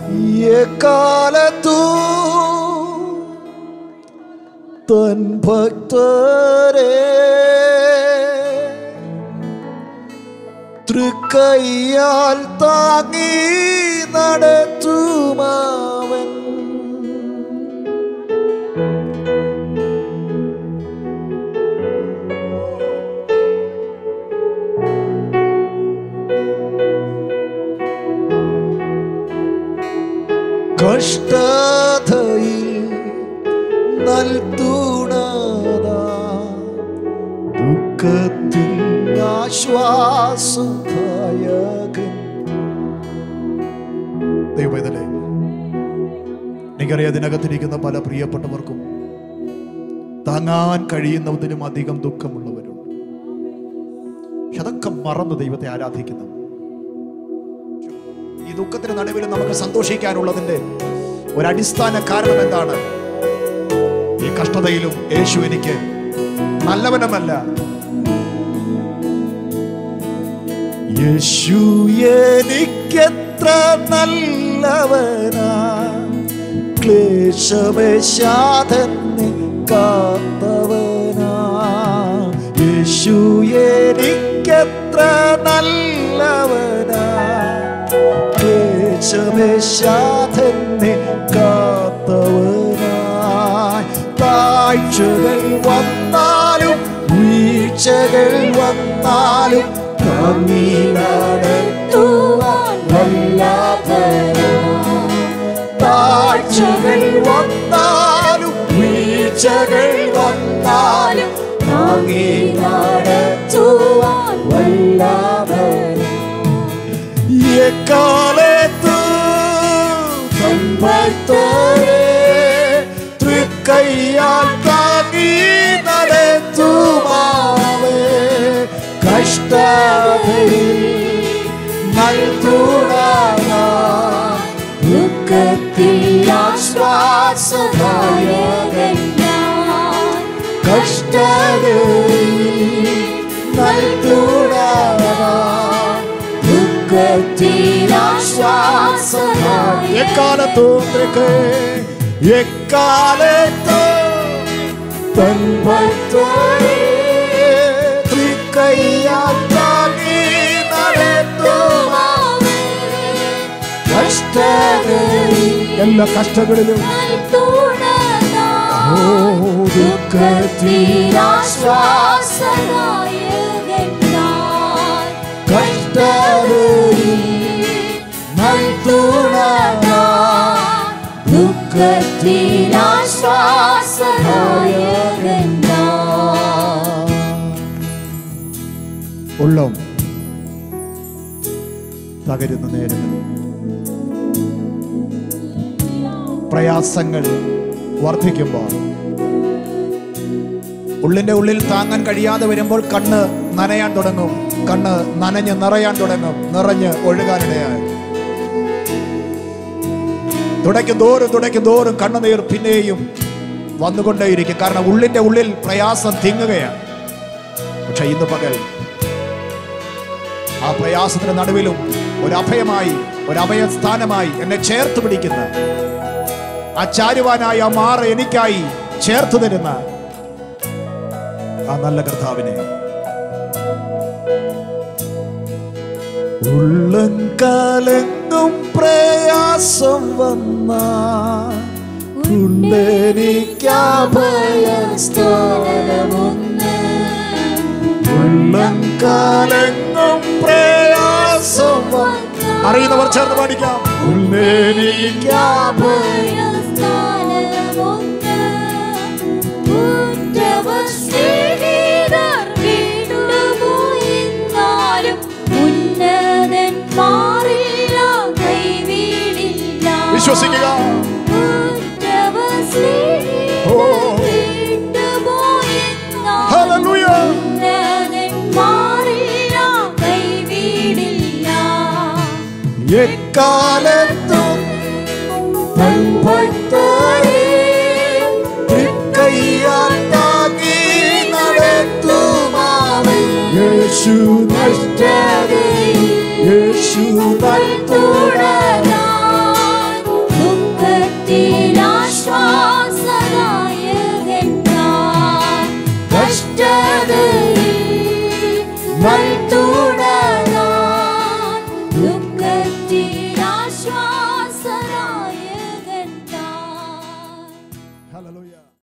എക്കാലത്തു തൻ ഭക്തരെ തൃക്കയ്യാൽ താങ്ങി നടത്തുമാവൻ കഷ്ടതയിൽ നൽതുണത ദുഃഖത്തിൽ ആശ്വാസദായകൻ ദൈവവേദനെ എനിക്കറിയാം ഇതിനകത്തിരിക്കുന്ന പല പ്രിയപ്പെട്ടവർക്കും താങ്ങാൻ കഴിയുന്നതിലും അധികം ദുഃഖമുള്ളവരുണ്ട് പക്ഷെ അതൊക്കെ മറന്ന് ദൈവത്തെ ആരാധിക്കുന്നു ഈ ദുഃഖത്തിന് നടുവിൽ നമുക്ക് സന്തോഷിക്കാനുള്ളതിന്റെ ഒരടിസ്ഥാന കാരണം എന്താണ് ഈ കഷ്ടതയിലും യേശു എനിക്ക് നല്ലവനമല്ല യേശു എനിക്കെത്ര നല്ലവനാ ക്ലേശമേശാതെന്നെ കാത്തവനാ യേശു എനിക്കെത്ര നല്ലവനാ ക്ലേശമേശാതെന്നെ കാത്തവനായി താഴ്ചകൾ വന്നാലും വീഴ്ചകൾ വന്നാലും താങ്ങി നടത്തുവാൻ വല്ലാത്തവനാ താഴ്ചകൾ വന്നാലും വീഴ്ചകൾ വന്നാലും താങ്ങി നടത്തുവാൻ വല്ലാതവനാ എക്കാലത്ത് ഭക്തരെ തൃക്കയ്യാൽ താങ്ങി നടത്തുമാവേ കഷ്ടതയിൽ നൽകുണ ദുഃഖത്തിൽ ആശ്വാസദായകൻ ഞാൻ. കഷ്ടതയിൽ നൽകുണ ദുഃഖത്തിൽ ആശ്വാസദായകൻ എക്കാലത്തും തൃക്ക് എക്കാലത്തും തൻ ഭക്തരെ തൃക്കയ്യാൽ താങ്ങി നടത്തുമാവേ കഷ്ടതയിൽ എല്ലാ കഷ്ടങ്ങളിലും ഓ ദുഃഖത്തിൽ ആശ്വാസദായകൻ ഞാൻ. കഷ്ടതയിൽ നൽകുണ ദുഃഖത്തിൽ ആശ്വാസദായകൻ ഞാൻ. ഉള്ളം തകരുന്ന നേരങ്ങളിൽ പ്രയാസങ്ങൾ വർദ്ധിക്കുമ്പോൾ ഉള്ളിന്റെ ഉള്ളിൽ താങ്ങാൻ കഴിയാതെ വരുമ്പോൾ കണ്ണ് നനയാൻ തുടങ്ങും കണ്ണ് നനഞ്ഞ് നിറയാൻ തുടങ്ങും നിറഞ്ഞ് ഒഴുകാനിടയായി തുടയ്ക്കും തോറും തുടയ്ക്കും തോറും കണ്ണുനീർ പിന്നെയും വന്നുകൊണ്ടേയിരിക്കും കാരണം ഉള്ളിന്റെ ഉള്ളിൽ പ്രയാസം തിങ്ങുകയാണ് പക്ഷെ ഇന്ന് പകൽ ആ പ്രയാസത്തിന് നടുവിലും ഒരു അഭയമായി ഒരു അഭയസ്ഥാനമായി എന്നെ ചേർത്ത് പിടിക്കുന്ന ആ ചാരുവാനായി ആ മാറ എനിക്കായി ചേർത്ത് തരുന്ന ആ നല്ല കർത്താവിനെ ഉള്ളംകാലെങ്ങും പ്രയാസം വന്ന സ്ഥാനമൊന്ന് ഉള്ളംകാലെങ്ങും പ്രയാസം വന്ന അറിയുന്നവർ ചേർന്ന് പാടിക്കാം ഉള്ളേനിക്കാ സ്ഥാനമൊന്ന് ഉറ്റവർ സ്നേഹിതർ വിട്ടുപോയെന്നാലും ഉന്നതൻ മാറില്ല കൈവിടില്ല വിശ്വസിക്കുക ഉറ്റവർ സ്നേഹിതർ ഓ. വിട്ടുപോയെന്നാലും ഹല്ലേലൂയ ഉന്നതൻ മാറില്ല കൈവിടില്ല എക്കാലത്തും തൻ ഭക്തരെ തൃക്കയ്യാൽ താങ്ങി നടത്തുമാവൻ യേശു നഷ്ടതയിൽ യേശു നൽകുണ വിശ്വാസനായകൻ താൻ ഹല്ലേലൂയ